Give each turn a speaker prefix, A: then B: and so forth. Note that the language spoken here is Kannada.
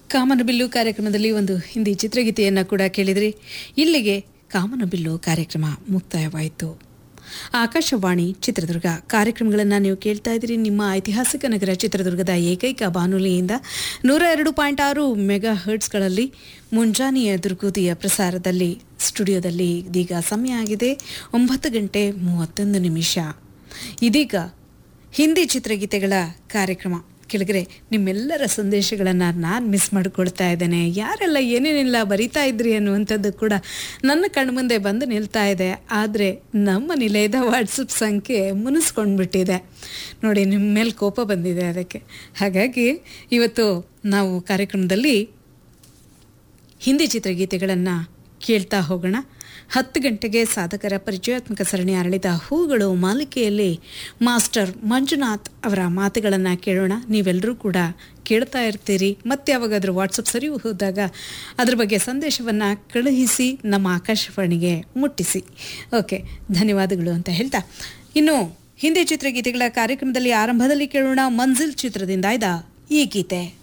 A: ಕಾಮನಬಿಲ್ಲು ಕಾರ್ಯಕ್ರಮದಲ್ಲಿ ಒಂದು ಹಿಂದಿ ಚಿತ್ರಗೀತೆಯನ್ನು ಕೂಡ ಕೇಳಿದ್ರಿ ಇಲ್ಲಿಗೆ ಕಾಮನಬಿಲ್ಲು ಕಾರ್ಯಕ್ರಮ ಮುಕ್ತಾಯವಾಯಿತು ಆಕಾಶವಾಣಿ ಚಿತ್ರದುರ್ಗ ಕಾರ್ಯಕ್ರಮಗಳನ್ನು ನೀವು ಕೇಳ್ತಾ ಇದ್ದೀರಿ ನಿಮ್ಮ ಐತಿಹಾಸಿಕ ನಗರ ಚಿತ್ರದುರ್ಗದ ಏಕೈಕ ಬಾನುಲಿಯಿಂದ ನೂರ ಎರಡು ಪಾಯಿಂಟ್ ಆರು ಮೆಗಾ ಹರ್ಟ್ಸ್ಗಳಲ್ಲಿ ಮುಂಜಾನೆಯ ದುರ್ಗುದಿಯ ಪ್ರಸಾರದಲ್ಲಿ ಸ್ಟುಡಿಯೋದಲ್ಲಿ ಇದೀಗ ಸಮಯ ಆಗಿದೆ ಒಂಬತ್ತು ಗಂಟೆ ಮೂವತ್ತೊಂದು ನಿಮಿಷ ಇದೀಗ ಹಿಂದಿ ಚಿತ್ರಗೀತೆಗಳ ಕಾರ್ಯಕ್ರಮ ಕೆಳಗರೆ ನಿಮ್ಮೆಲ್ಲರ ಸಂದೇಶಗಳನ್ನು ನಾನು ಮಿಸ್ ಮಾಡ್ಕೊಳ್ತಾ ಇದ್ದೇನೆ ಯಾರೆಲ್ಲ ಏನೇನೆಲ್ಲ ಬರಿತಾ ಇದ್ರಿ ಅನ್ನುವಂಥದ್ದು ಕೂಡ ನನ್ನ ಕಣ್ಮುಂದೆ ಬಂದು ನಿಲ್ತಾ ಇದೆ ಆದರೆ ನಮ್ಮ ನಿಲಯದ ವಾಟ್ಸಪ್ ಸಂಖ್ಯೆ ಮುನಿಸ್ಕೊಂಡ್ಬಿಟ್ಟಿದೆ ನೋಡಿ ನಿಮ್ಮ ಮೇಲೆ ಕೋಪ ಬಂದಿದೆ ಅದಕ್ಕೆ ಹಾಗಾಗಿ ಇವತ್ತು ನಾವು ಕಾರ್ಯಕ್ರಮದಲ್ಲಿ ಹಿಂದಿ ಚಿತ್ರಗೀತೆಗಳನ್ನು ಕೇಳ್ತಾ ಹೋಗೋಣ ಹತ್ತು ಗಂಟೆಗೆ ಸಾಧಕರ ಪರಿಚಯಾತ್ಮಕ ಸರಣಿ ಅರಳಿದ ಹೂಗಳು ಮಾಲಿಕೆಯಲ್ಲಿ ಮಾಸ್ಟರ್ ಮಂಜುನಾಥ್ ಅವರ ಮಾತುಗಳನ್ನು ಕೇಳೋಣ ನೀವೆಲ್ಲರೂ ಕೂಡ ಕೇಳ್ತಾ ಇರ್ತೀರಿ ಮತ್ತೆ ಯಾವಾಗಾದರೂ ವಾಟ್ಸಪ್ ಸರಿ ಹೋದಾಗ ಅದ್ರ ಬಗ್ಗೆ ಸಂದೇಶವನ್ನು ಕಳುಹಿಸಿ ನಮ್ಮ ಆಕಾಶವಾಣಿಗೆ ಮುಟ್ಟಿಸಿ ಓಕೆ ಧನ್ಯವಾದಗಳು ಅಂತ ಹೇಳ್ತಾ ಇನ್ನು ಹಿಂದಿ ಚಿತ್ರಗೀತೆಗಳ ಕಾರ್ಯಕ್ರಮದಲ್ಲಿ ಆರಂಭದಲ್ಲಿ ಕೇಳೋಣ ಮಂಜಿಲ್ ಚಿತ್ರದಿಂದ ಇದ ಈ ಗೀತೆ